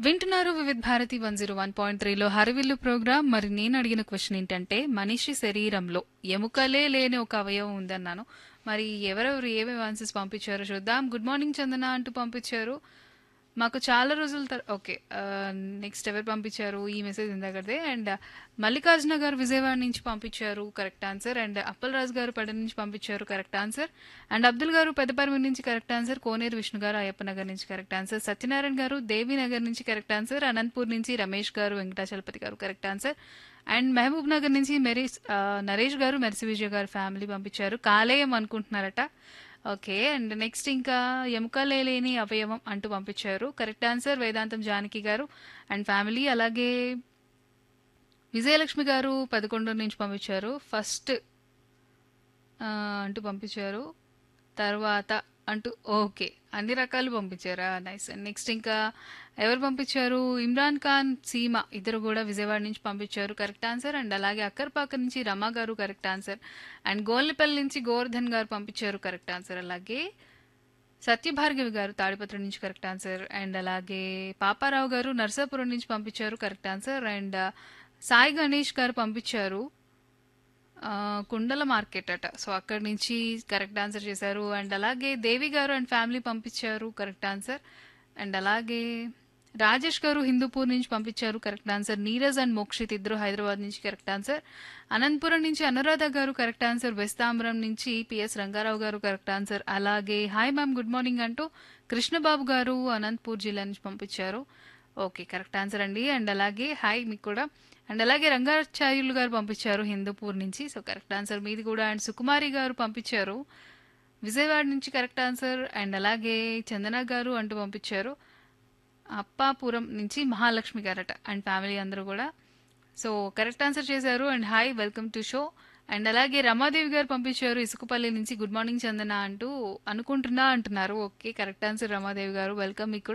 వింటున్నారు Vividh Bharati one zero one point త్రీలో హరివిల్లు ప్రోగ్రామ్ మరి నేను అడిగిన క్వశ్చన్ ఏంటంటే మనిషి శరీరంలో ఎముకలే లేని ఒక అవయవం ఉందన్నాను మరి ఎవరెవరు ఏమేమి ఆన్సర్స్ పంపించారో చూద్దాం గుడ్ మార్నింగ్ చందన అంటూ పంపించారు మాకు చాలా రోజుల తర్ ఓకే నెక్స్ట్ ఎవరు పంపించారు ఈ మెసేజ్ ఇందాకదే అండ్ మల్లికార్జున గారు విజయవాడ నుంచి పంపించారు కరెక్ట్ ఆన్సర్ అండ్ అప్పలరాజు గారు పడ నుంచి పంపించారు కరెక్ట్ ఆన్సర్ అండ్ అబ్దుల్ గారు పెద్దపర్మి నుంచి కరెక్ట్ ఆన్సర్ కోనేరు విష్ణు గారు అయ్యప్ప నగర్ నుంచి కరెక్ట్ ఆన్సర్ సత్యనారాయణ గారు దేవీనగర్ నుంచి కరెక్ట్ ఆన్సర్ అనంతపూర్ నుంచి రమేష్ గారు వెంకటాచలపతి గారు correct answer and Mahabub Nagar నుంచి మెరీస్ ఆ, నరేష్ గారు మెర్సి విజయ్ గారు ఫ్యామిలీ పంపించారు కాలేయం అనుకుంటున్నారట ఓకే అండ్ నెక్స్ట్ ఇంకా ఎముకలే లేని అవయవం అంటూ పంపించారు కరెక్ట్ ఆన్సర్ వేదాంతం జానకి గారు అండ్ ఫ్యామిలీ అలాగే విజయలక్ష్మి గారు పదకొండు నుంచి పంపించారు ఫస్ట్ ఆ, అంటూ పంపించారు తర్వాత అంటూ ఓకే అన్ని రకాలు పంపించారా నైస్ అండ్ నెక్స్ట్ ఇంకా ఎవరు పంపించారు ఇమ్రాన్ ఖాన్ సీమ ఇద్దరు కూడా విజయవాడ నుంచి పంపించారు కరెక్ట్ ఆన్సర్ అండ్ అలాగే అక్కర్పాక నుంచి రమా గారు కరెక్ట్ ఆన్సర్ అండ్ గోల్నిపల్లి నుంచి గోవర్ధన్ గారు పంపించారు కరెక్ట్ ఆన్సర్ అలాగే సత్యభార్గవి గారు తాడిపత్రి నుంచి కరెక్ట్ ఆన్సర్ అండ్ అలాగే పాపారావు గారు నర్సాపురం నుంచి పంపించారు correct answer and Sai Ganesh గారు పంపించారు ఆ, కుండల మార్కెట్ అట సో అక్కడి నుంచి కరెక్ట్ ఆన్సర్ చేశారు అండ్ అలాగే దేవి గారు అండ్ ఫ్యామిలీ పంపించారు కరెక్ట్ ఆన్సర్ అండ్ అలాగే రాజేష్ గారు హిందూపూర్ నుంచి పంపించారు correct answer Neeraj and Mokshith ఇద్దరు హైదరాబాద్ నుంచి కరెక్ట్ ఆన్సర్ అనంతపురం నుంచి అనురాధ గారు కరెక్ట్ ఆన్సర్ వెస్తాంబరం నుంచి పిఎస్ రంగారావు గారు కరెక్ట్ ఆన్సర్ అలాగే హాయ్ మ్యామ్ గుడ్ మార్నింగ్ అంటూ కృష్ణబాబు గారు అనంతపూర్ జిల్లా నుంచి పంపించారు ఓకే కరెక్ట్ ఆన్సర్ అండి అండ్ అలాగే హాయ్ మీకు కూడా అండ్ అలాగే రంగాచార్యులు గారు పంపించారు హిందూపూర్ నుంచి సో కరెక్ట్ ఆన్సర్ మీది కూడా అండ్ సుకుమారి గారు పంపించారు విజయవాడ నుంచి కరెక్ట్ ఆన్సర్ అండ్ అలాగే చందన గారు అంటూ పంపించారు అప్పాపురం నుంచి మహాలక్ష్మి గారట అండ్ ఫ్యామిలీ అందరూ కూడా సో కరెక్ట్ ఆన్సర్ చేశారు and hi welcome to show and అలాగే రమాదేవి గారు పంపించారు ఇసుకపల్లి నుంచి గుడ్ మార్నింగ్ చందన అంటూ అనుకుంటున్నా అంటున్నారు ఓకే కరెక్ట్ ఆన్సర్ రమాదేవి గారు వెల్కమ్ మీకు కూడా